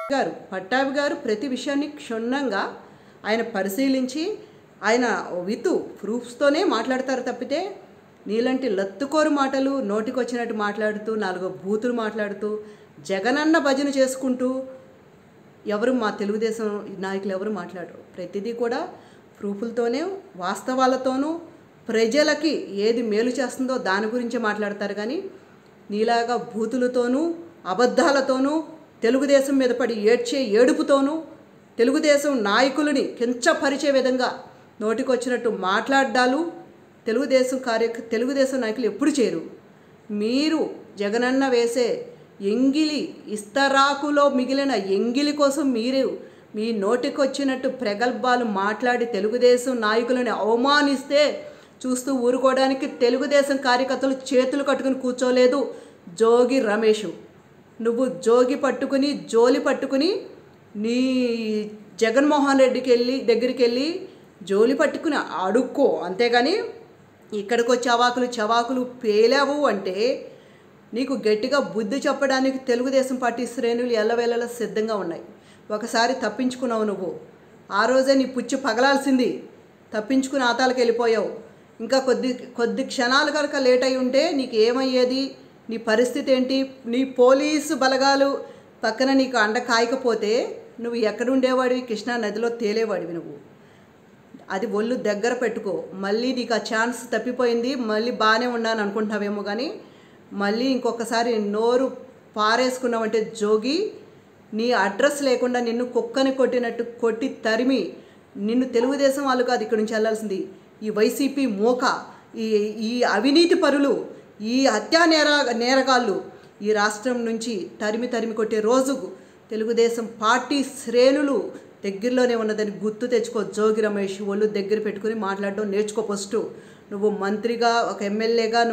గారు పట్టాభి గారు ప్రతి విషయాన్ని క్షుణ్ణంగా ఆయన పరిశీలించి ఆయన విత్ ప్రూఫ్స్తోనే మాట్లాడతారు తప్పితే నీలాంటి లత్తుకోరు మాటలు నోటికొచ్చినట్టు మాట్లాడుతూ నాలుగో బూతులు మాట్లాడుతూ జగనన్న భజన చేసుకుంటూ ఎవరు మా తెలుగుదేశం నాయకులు ఎవరు మాట్లాడరు ప్రతిదీ కూడా ప్రూఫులతోనే వాస్తవాలతోనూ ప్రజలకి ఏది మేలు చేస్తుందో దాని గురించే మాట్లాడతారు కానీ నీలాగా బూతులతోనూ అబద్ధాలతోనూ తెలుగుదేశం మీద పడి ఏడ్చే ఏడుపుతోనూ తెలుగుదేశం నాయకులని కించపరిచే విధంగా నోటికొచ్చినట్టు మాట్లాడ్డాలు తెలుగుదేశం కార్య తెలుగుదేశం నాయకులు ఎప్పుడు చేరు మీరు జగనన్న వేసే ఎంగిలి ఇస్తరాకులో మిగిలిన ఎంగిలి కోసం మీరు మీ నోటికొచ్చినట్టు ప్రగల్భాలు మాట్లాడి తెలుగుదేశం నాయకులను అవమానిస్తే చూస్తూ ఊరుకోవడానికి తెలుగుదేశం కార్యకర్తలు చేతులు కట్టుకుని కూర్చోలేదు జోగి రమేష్ నువ్వు జోగి పట్టుకుని జోలి పట్టుకుని నీ జగన్మోహన్ రెడ్డికి వెళ్ళి దగ్గరికి వెళ్ళి జోలి పట్టుకుని అడుక్కో అంతేగాని ఇక్కడికి వచ్చి అవాకులు చవాకులు పేలావు అంటే నీకు గట్టిగా బుద్ధి చెప్పడానికి తెలుగుదేశం పార్టీ శ్రేణులు ఎల్లవేళలా సిద్ధంగా ఉన్నాయి ఒకసారి తప్పించుకున్నావు నువ్వు ఆ రోజే నీ పుచ్చి పగలాల్సింది తప్పించుకుని ఆతాలకు వెళ్ళిపోయావు ఇంకా కొద్ది కొద్ది క్షణాలు కనుక లేట్ అయి ఉంటే నీకు ఏమయ్యేది నీ పరిస్థితి ఏంటి నీ పోలీసు బలగాలు పక్కన నీకు అండ కాయకపోతే నువ్వు ఎక్కడ ఉండేవాడివి కృష్ణా నదిలో తేలేవాడివి నువ్వు అది ఒళ్ళు దగ్గర పెట్టుకో మళ్ళీ నీకు ఆ ఛాన్స్ తప్పిపోయింది మళ్ళీ బాగానే ఉన్నాను అనుకుంటున్నావేమో కానీ మళ్ళీ ఇంకొకసారి నోరు పారేసుకున్నావంటే జోగి నీ అడ్రస్ లేకుండా నిన్ను కుక్కని కొట్టినట్టు కొట్టి తరిమి నిన్ను తెలుగుదేశం వాళ్ళు కాదు ఇక్కడి నుంచి వెళ్ళాల్సింది ఈ వైసీపీ మోక ఈ ఈ అవినీతి పరులు ఈ హత్యా నేర నేరగాళ్ళు ఈ రాష్ట్రం నుంచి తరిమి తరిమి కొట్టే రోజు తెలుగుదేశం పార్టీ శ్రేణులు దగ్గరలోనే ఉన్నదని గుర్తు తెచ్చుకో జోగి రమేష్ ఒళ్ళు దగ్గర పెట్టుకుని మాట్లాడడం నేర్చుకో ఫస్ట్ నువ్వు మంత్రిగా ఒక ఎమ్మెల్యేగా